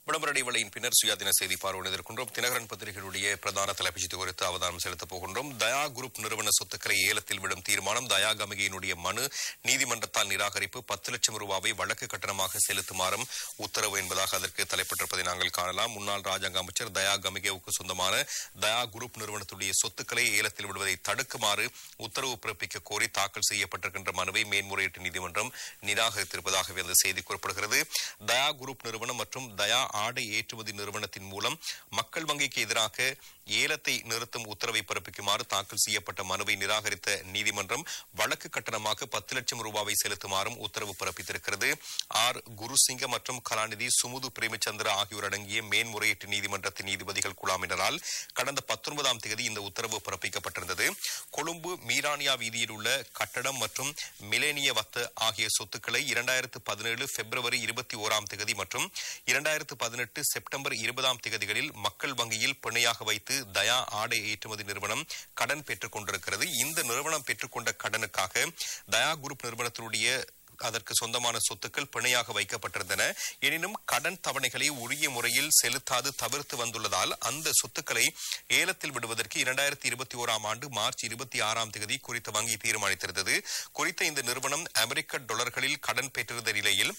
விளம்பர இடைவேளையின் பின்னர் சுயாதீன செய்தி பார்வையிட இருக்கின்றோம் தினகரன் பத்திரிகையுடைய பிரதான தலைப்புச் குறித்து அவதானம் செலுத்தப் போகின்றோம் தயா குரூப் நிறுவன சொத்துக்களை ஏலத்தில் விடும் தீர்மானம் தயா கமிகையினுடைய மனு நீதிமன்றத்தால் நிராகரிப்பு பத்து லட்சம் ரூபாவை வழக்கு கட்டணமாக செலுத்துமாறும் உத்தரவு என்பதாக அதற்கு தலைப்பட்டிருப்பதை நாங்கள் காணலாம் முன்னாள் ராஜாங்க அமைச்சர் தயா கமிகேவுக்கு சொந்தமான தயா குரூப் நிறுவனத்துடைய சொத்துக்களை ஏலத்தில் விடுவதை தடுக்குமாறு உத்தரவு பிறப்பிக்க கோரி தாக்கல் செய்யப்பட்டிருக்கின்ற மனுவை மேன்முறையீட்டு நீதிமன்றம் நிராகரித்திருப்பதாகவே அந்த செய்தி குறிப்பிடுகிறது தயா குரூப் நிறுவனம் மற்றும் தயா ஆடை ஏற்றுமதி நிறுவனத்தின் மூலம் மக்கள் வங்கிக்கு எதிராக ஏலத்தை நிறுத்தும் உத்தரவை பிறப்பிக்குமாறு தாக்கல் செய்யப்பட்ட மனுவை நிராகரித்த நீதிமன்றம் வழக்கு கட்டணமாக பத்து லட்சம் ரூபாவை செலுத்துமாறும் உத்தரவு பிறப்பித்திருக்கிறது ஆர் குருசிங்க மற்றும் கலாநிதி சுமுது பிரேமச்சந்திர ஆகியோர் அடங்கிய மேன்முறையீட்டு நீதிமன்றத்தின் நீதிபதிகள் குழாமினரால் கடந்த பத்தொன்பதாம் தேதி இந்த உத்தரவு பிறப்பிக்கப்பட்டிருந்தது கொழும்பு மீரானியா வீதியில் உள்ள கட்டடம் மற்றும் மிலேனிய வத்த ஆகிய சொத்துக்களை இரண்டாயிரத்து பதினேழு பிப்ரவரி இருபத்தி ஓராம் தேதி மற்றும் இரண்டாயிரத்து பதினெட்டு செப்டம்பர் இருபதாம் தேதிகளில் மக்கள் வங்கியில் பிணையாக வைத்து தயா ஆடை ஏற்றுமதி நிறுவனம் கடன் பெற்றுக் கொண்டிருக்கிறது இந்த நிறுவனம் பெற்றுக்கொண்ட கடனுக்காக தயா குரூப் நிறுவனத்தினுடைய அதற்கு சொந்தமான சொத்துக்கள் பிணையாக வைக்கப்பட்டிருந்தன எனினும் கடன் தவணைகளை உரிய முறையில் செலுத்தாது தவிர்த்து வந்துள்ளதால் அந்த சொத்துக்களை ஏலத்தில் விடுவதற்கு இரண்டாயிரத்தி இருபத்தி ஓராம் ஆண்டு மார்ச் இருபத்தி ஆறாம் தேதி குறித்த வங்கி தீர்மானித்திருந்தது குறித்த இந்த நிறுவனம் அமெரிக்க டாலர்களில் கடன் பெற்றிருந்த நிலையில்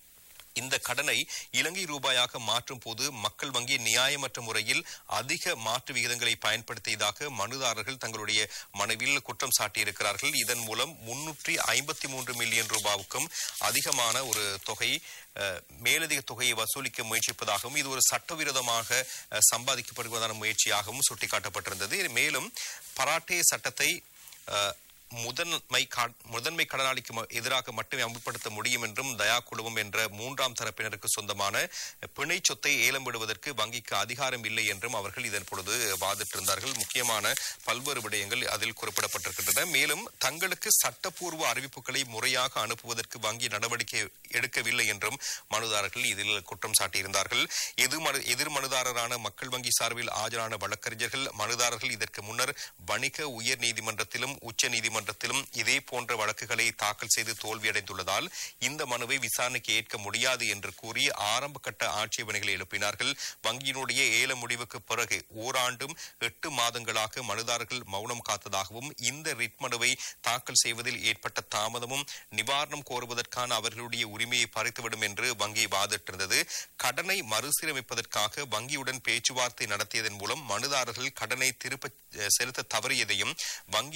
இந்த கடனை இலங்கை ரூபாயாக மாற்றும் போது மக்கள் வங்கி நியாயமற்ற முறையில் அதிக மாற்று விகிதங்களை பயன்படுத்தியதாக மனுதாரர்கள் தங்களுடைய மனுவில் குற்றம் சாட்டியிருக்கிறார்கள் இதன் மூலம் முன்னூற்றி ஐம்பத்தி மூன்று மில்லியன் ரூபாவுக்கும் அதிகமான ஒரு தொகை அஹ், மேலதிக தொகையை வசூலிக்க முயற்சிப்பதாகவும் இது ஒரு சட்டவிரோதமாக அஹ், சம்பாதிக்கப்படுவதான முயற்சியாகவும் சுட்டிக்காட்டப்பட்டிருந்தது மேலும் பராட்டே சட்டத்தை அஹ், முதன்மை கா- முதன்மை கடனாளிக்கு ம- எதிராக மட்டுமே அமல்படுத்த முடியும் என்றும் தயா குழுமம் என்ற மூன்றாம் தரப்பினருக்கு சொந்தமான பிணை சொத்தை ஏலம் விடுவதற்கு வங்கிக்கு அதிகாரம் இல்லை என்றும் அவர்கள் இதன் பொழுது வாதிட்டிருந்தார்கள் முக்கியமான பல்வேறு விடயங்கள் அதில் குறிப்பிடப்பட்டிருக்கின்றன மேலும் தங்களுக்கு சட்டப்பூர்வ அறிவிப்புகளை முறையாக அனுப்புவதற்கு வங்கி நடவடிக்கை எடுக்கவில்லை என்றும் மனுதாரர்கள் இதில் குற்றம் சாட்டியிருந்தார்கள் எது மனு எதிர் மனுதாரரான மக்கள் வங்கி சார்பில் ஆஜரான வழக்கறிஞர்கள் மனுதாரர்கள் இதற்கு முன்னர் வணிக உயர் நீதிமன்றத்திலும் உச்ச நீதிமன்றத்திலும் இதே போன்ற வழக்குகளை தாக்கல் செய்து தோல்வியடைந்துள்ளதால் இந்த மனுவை விசாரணைக்கு ஏற்க முடியாது என்று கூறி ஆரம்ப கட்ட ஆட்சேபனைகளை எழுப்பினார்கள் வங்கியினுடைய ஏல முடிவுக்கு பிறகு ஓராண்டும் எட்டு மாதங்களாக மனுதாரர்கள் மௌனம் காத்ததாகவும் இந்த ரிட் மனுவை தாக்கல் செய்வதில் ஏற்பட்ட தாமதமும் நிவாரணம் கோருவதற்கான அவர்களுடைய உரிமையை பறித்துவிடும் என்று வங்கி வாதிட்டிருந்தது கடனை மறுசீரமைப்பதற்காக வங்கியுடன் பேச்சுவார்த்தை நடத்தியதன் மூலம் மனுதாரர்கள் கடனை திருப்ப செலுத்த தவறியதையும் வங்கி